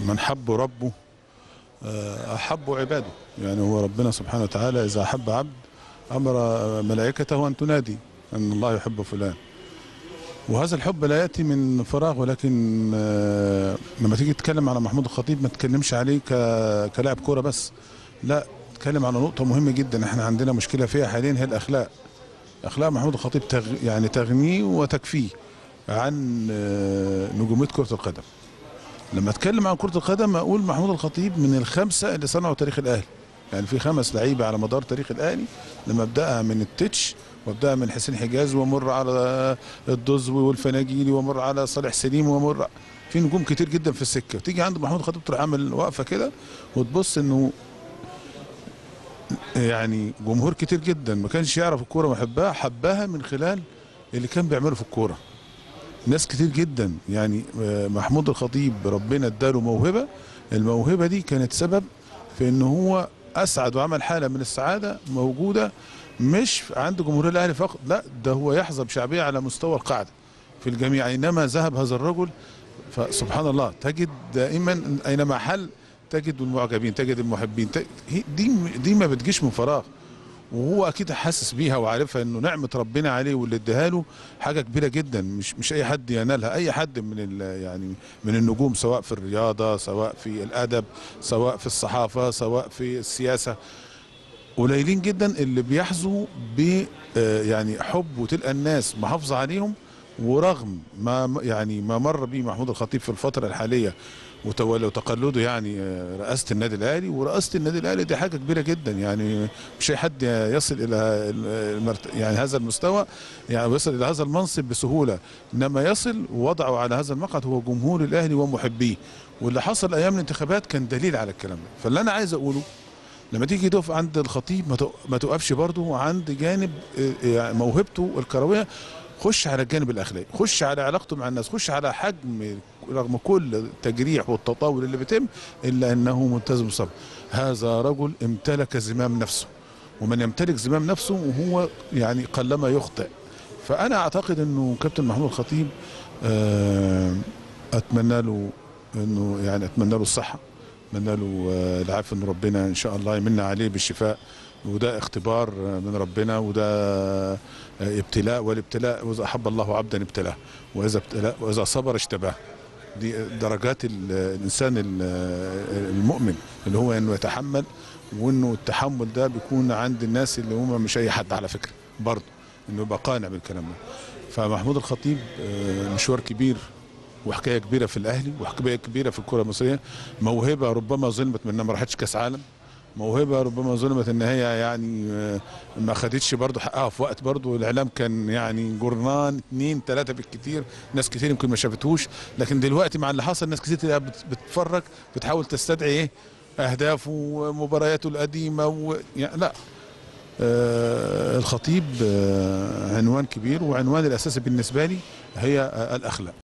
من حب ربه آه، أحب عباده يعني هو ربنا سبحانه وتعالى إذا أحب عبد أمر ملائكته أن تنادي أن الله يحب فلان وهذا الحب لا يأتي من فراغ ولكن آه، لما تيجي تتكلم على محمود الخطيب ما تتكلمش عليه ك- كلاعب كورة بس لا تتكلم على نقطة مهمة جدا احنا عندنا مشكلة فيها حاليا هي الأخلاق أخلاق محمود الخطيب تغ... يعني تغنيه وتكفيه عن آه، نجومية كرة القدم لما اتكلم عن كرة القدم اقول محمود الخطيب من الخمسة اللي صنعوا تاريخ الاهلي يعني في خمس لعيبة على مدار تاريخ الاهلي لما ابداها من التتش وابداها من حسين حجاز وامر على الدزوي والفناجيلي وامر على صالح سليم وامر في نجوم كتير جدا في السكه تيجي عند محمود الخطيب تروح عامل وقفه كده وتبص انه يعني جمهور كتير جدا ما كانش يعرف الكوره ويحبها حبها من خلال اللي كان بيعمله في الكوره ناس كتير جدا يعني آه، محمود الخطيب ربنا اداله موهبه الموهبه دي كانت سبب في ان هو اسعد وعمل حاله من السعاده موجوده مش عند جمهور الاهلي فقط لا ده هو يحظى بشعبيه على مستوى القاعده في الجميع اينما ذهب هذا الرجل فسبحان الله تجد دائما اينما حل تجد المعجبين تجد المحبين ت- هي- دي دي ما بتجيش من فراغ وهو اكيد حاسس بيها وعارفها انه نعمه ربنا عليه واللي اداها له حاجه كبيره جدا مش مش اي حد ينالها اي حد من ال- يعني من النجوم سواء في الرياضه سواء في الادب سواء في الصحافه سواء في السياسه قليلين جدا اللي بيحظوا ب آه، يعني حب وتلقى الناس محافظه عليهم ورغم ما يعني ما مر به محمود الخطيب في الفتره الحاليه وتولى وتقلده يعني آه، رئاسه النادي الاهلي ورئاسه النادي الاهلي دي حاجه كبيره جدا يعني مش اي حد يصل الى المرت... يعني هذا المستوى يعني يصل الى هذا المنصب بسهوله انما يصل ووضعه على هذا المقعد هو جمهور الاهلي ومحبيه واللي حصل ايام الانتخابات كان دليل على الكلام ده فاللي انا عايز اقوله لما تيجي تقف عند الخطيب ما تق- ما تقفش برضه عند جانب آه، يعني موهبته الكرويه خش على الجانب الاخلاقي خش على علاقته مع الناس خش على حجم رغم كل التجريح والتطاول اللي بيتم الا انه ملتزم بالصبر هذا رجل امتلك زمام نفسه ومن يمتلك زمام نفسه وهو يعني قلما يخطئ فانا اعتقد انه كابتن محمود الخطيب آه، اتمنى له انه يعني اتمنى له الصحه اتمنى له آه، العافيه ان ربنا ان شاء الله يمن عليه بالشفاء وده اختبار آه، من ربنا وده آه، ابتلاء والابتلاء واذا احب الله عبدا ابتلاه واذا ابتلاء واذا صبر اشتباه دي درجات ال- الانسان ال- المؤمن اللي هو انه يتحمل وانه التحمل ده بيكون عند الناس اللي هم مش اي حد على فكره برضه انه يبقى قانع بالكلام ده فمحمود الخطيب آه، مشوار كبير وحكايه كبيره في الاهلي وحكايه كبيره في الكره المصريه موهبه ربما ظلمت من إنها ما راحتش كاس عالم موهبه ربما ظلمت ان هي يعني آه، ما خدتش برضه حقها في وقت برضه الاعلام كان يعني جورنان اثنين ثلاثه بالكثير ناس كتير يمكن ما شافتهوش لكن دلوقتي مع اللي حصل ناس كتير تلاقيها بت- بتتفرج بتحاول تستدعي ايه اهدافه ومبارياته القديمه و... يعني لا آه الخطيب آه عنوان كبير وعنوان الاساسي بالنسبه لي هي آه الاخلاق